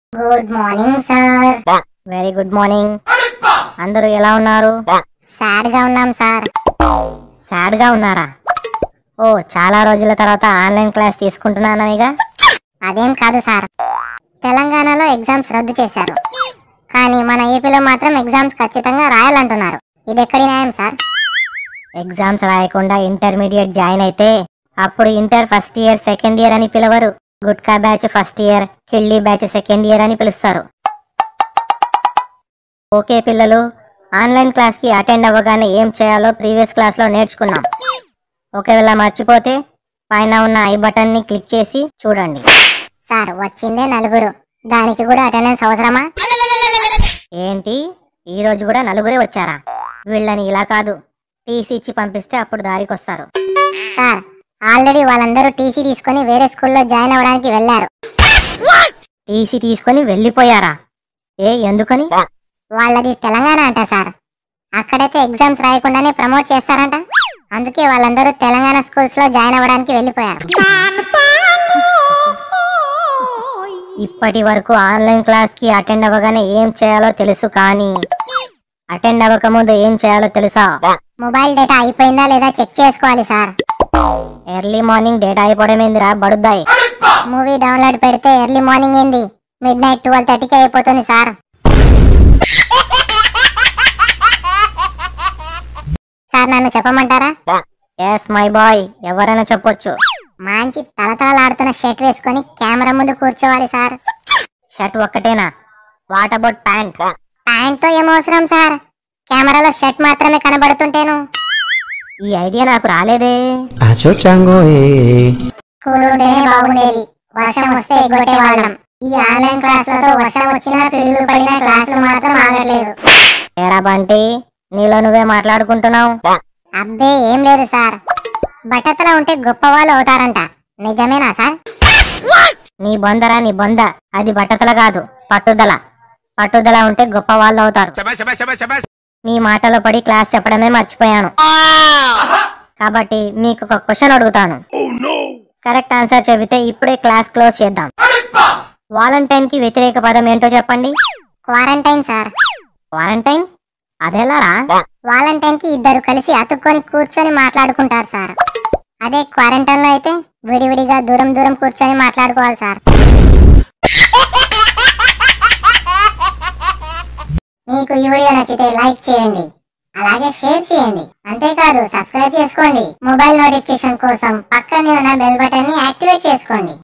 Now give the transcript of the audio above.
Good morning sir very good morning అందరూ ఎలా ఉన్నారు సాడ్ గా ఉన్నాం సార్ సాడ్ గా ఉన్నారా ఓ చాలా రోజుల తర్వాత ఆన్లైన్ క్లాస్ తీసుకుంటున్నాననిగా అదేం కాదు సార్ తెలంగాణలో ఎగ్జామ్స్ రద్దు చేశారు కానీ మన ఏపీలో మాత్రం ఎగ్జామ్స్ ఖచ్చితంగా రాయాలంటున్నారు ఇది ఎక్కడి న్యాయం సార్ ఎగ్జామ్స్ రాయకుండా ఇంటర్మీడియట్ జాయిన్ అయితే అప్పుడు inter first year second year అని పిలవరు గుట్కా బ్యాచ్ ఫస్ట్ ఇయర్ కిళ్ళీ బ్యాచ్ సెకండ్ ఇయర్ అని పిలుస్తారు ఓకే పిల్లలు ఆన్లైన్ క్లాస్కి అటెండ్ అవ్వగానే ఏం చేయాలో ప్రీవియస్ క్లాస్లో నేర్చుకున్నాం ఒకవేళ మర్చిపోతే పైన ఉన్న ఐ బటన్ని క్లిక్ చేసి చూడండి సార్ వచ్చిందే నలుగురు దానికి కూడా అటెండెన్స్ అవసరమా ఏంటి ఈ రోజు కూడా నలుగురే వచ్చారా వీళ్ళని ఇలా కాదు టీసీ ఇచ్చి పంపిస్తే అప్పుడు దారికి వస్తారు సార్ ఆల్రెడీ వాళ్ళందరూ టీసీ తీసుకొని వేరే స్కూల్లో జాయిన్ అవ్వడానికి వెళ్ళారు టీసీ తీసుకొని వెళ్ళిపోయారా ఏ ఎందుకని వాళ్ళది తెలంగాణ అంట సార్ అక్కడైతే ఎగ్జామ్స్ రాయకుండానే ప్రమోట్ చేస్తారంట అందుకే వాళ్ళందరూ తెలంగాణ స్కూల్స్ లో జాయిన్ అవ్వడానికి వెళ్ళిపోయారు ఇప్పటి వరకు ఆన్లైన్ క్లాస్ కి అటెండ్ అవ్వగానే ఏం చేయాలో తెలుసు కానీ అటెండ్ అవ్వకముందు ఏం చేయాలో తెలుసా మొబైల్ డేటా అయిపోయిందా లేదా చెక్ చేసుకోవాలి సార్ ఎర్లీ మార్నింగ్ డేటా అయిపోవడం ఏందిరా బడుద్దాయి మూవీ డౌన్లోడ్ పెడితే ఎర్లీ మార్నింగ్ ఏంది మిడ్ నైట్ ట్వెల్వ్ థర్టీకి అయిపోతుంది సార్ సార్ నన్ను చెప్పమంటారా ఎస్ మై బాయ్ ఎవరైనా చెప్పొచ్చు మంచి తలతలలాడుతున్న షర్ట్ వేసుకొని కెమెరా ముందు కూర్చోవాలి సార్ షర్ట్ ఒక్కటేనా వాట్ అబౌట్ ప్యాంట్ ప్యాంట్ తో ఏం అవసరం సార్ కెమెరాలో షర్ట్ మాత్రమే కనబడుతుంటేను ఈ ఐడియా నాకు రాలేదే Acho chango eh. స్కూల్ ఉంటేనే బాగుండేది వర్షం వస్తే ఎగ్గొట్టే వాళ్ళం ఈ ఆన్లైన్ క్లాసులతో వర్షం వచ్చినా పిడుగులు పడినా క్లాసులు మాత్రం ఆగట్లేదు ఏరా బంటి నీలో నువ్వే మాట్లాడుకుంటున్నావు అబ్బే ఏం లేదు సార్ బట్టతల ఉంటే గొప్ప వాళ్ళు అవుతారంట నిజమేనా సార్ నీ బొందరా నీ బొంద అది బట్టతల కాదు పట్టుదల పట్టుదల ఉంటే గొప్ప వాళ్ళు అవుతారు మీ మాటలో పడి క్లాస్ చెప్పడమే మర్చిపోయాను కాబట్టి మీకు ఒక క్వశ్చన్ అడుగుతాను కరెక్ట్ ఆన్సర్ చెబితే ఇప్పుడే క్లాస్ క్లోజ్ చేద్దాం వాలంటైన్ కి వ్యతిరేక పదం ఏంటో చెప్పండి క్వారంటైన్ సార్ వాలంటైన్ అదెలారా వాలంటైన్ కి ఇద్దరు కలిసి అతుక్కొని కూర్చొని మాట్లాడుకుంటారు సార్ అదే క్వారంటైన్ లో అయితే విడివిడిగా దూరం దూరం కూర్చొని మాట్లాడుకోవాలి సార్ మీకు ఈ వీడియో నచ్చితే లైక్ చేయండి అలాగే షేర్ చేయండి అంతేకాదు సబ్స్క్రైబ్ చేసుకోండి మొబైల్ నోటిఫికేషన్ కోసం పక్కనే ఉన్న బెల్ బటన్ ని యాక్టివేట్ చేసుకోండి